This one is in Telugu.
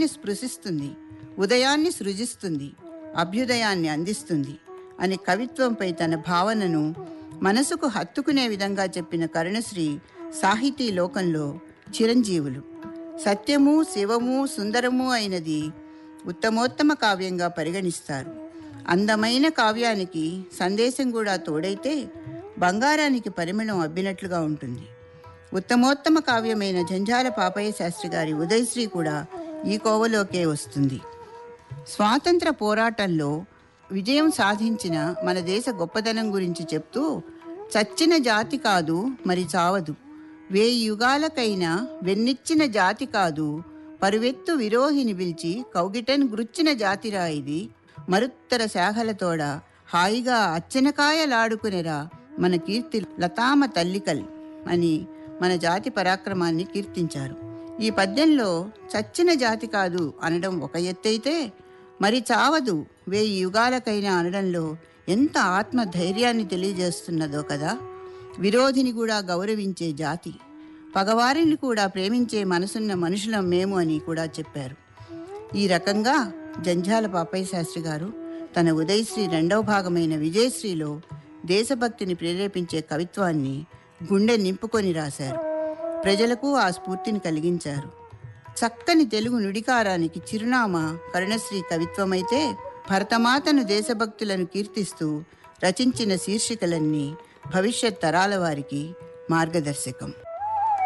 హృదయాన్ని స్పృశిస్తుంది ఉదయాన్ని సృజిస్తుంది అభ్యుదయాన్ని అందిస్తుంది అని కవిత్వంపై తన భావనను మనసుకు హత్తుకునే విధంగా చెప్పిన కరుణశ్రీ సాహితీ లోకంలో చిరంజీవులు సత్యము శివము సుందరము అయినది ఉత్తమోత్తమ కావ్యంగా పరిగణిస్తారు అందమైన కావ్యానికి సందేశం కూడా తోడైతే బంగారానికి పరిమళం అబ్బినట్లుగా ఉంటుంది ఉత్తమోత్తమ కావ్యమైన జంజాల పాపయ్య శాస్త్రి గారి ఉదయశ్రీ కూడా ఈ కోవలోకే వస్తుంది స్వాతంత్ర పోరాటంలో విజయం సాధించిన మన దేశ గొప్పదనం గురించి చెప్తూ చచ్చిన జాతి కాదు మరి చావదు వేయి యుగాలకైనా వెన్నిచ్చిన జాతి కాదు పరువెత్తు విరోహిని పిలిచి కౌగిటన్ గుచ్చిన జాతిరా ఇది మరుత్తర శాఖలతోడ హాయిగా అచ్చనకాయలాడుకునేరా మన కీర్తి లతామ తల్లికల్ అని మన జాతి పరాక్రమాన్ని కీర్తించారు ఈ పద్యంలో చచ్చిన జాతి కాదు అనడం ఒక ఎత్తైతే మరి చావదు వేయి యుగాలకైనా అనడంలో ఎంత ఆత్మ ధైర్యాన్ని తెలియజేస్తున్నదో కదా విరోధిని కూడా గౌరవించే జాతి పగవారిని కూడా ప్రేమించే మనసున్న మనుషులం మేము అని కూడా చెప్పారు ఈ రకంగా జంఝాల పాపయ్య శాస్త్రి గారు తన ఉదయశ్రీ రెండవ భాగమైన విజయశ్రీలో దేశభక్తిని ప్రేరేపించే కవిత్వాన్ని గుండె నింపుకొని రాశారు ప్రజలకు ఆ స్ఫూర్తిని కలిగించారు చక్కని తెలుగు నుడికారానికి చిరునామా కరుణశ్రీ కవిత్వమైతే భరతమాతను దేశభక్తులను కీర్తిస్తూ రచించిన శీర్షికలన్నీ భవిష్యత్ తరాల వారికి మార్గదర్శకం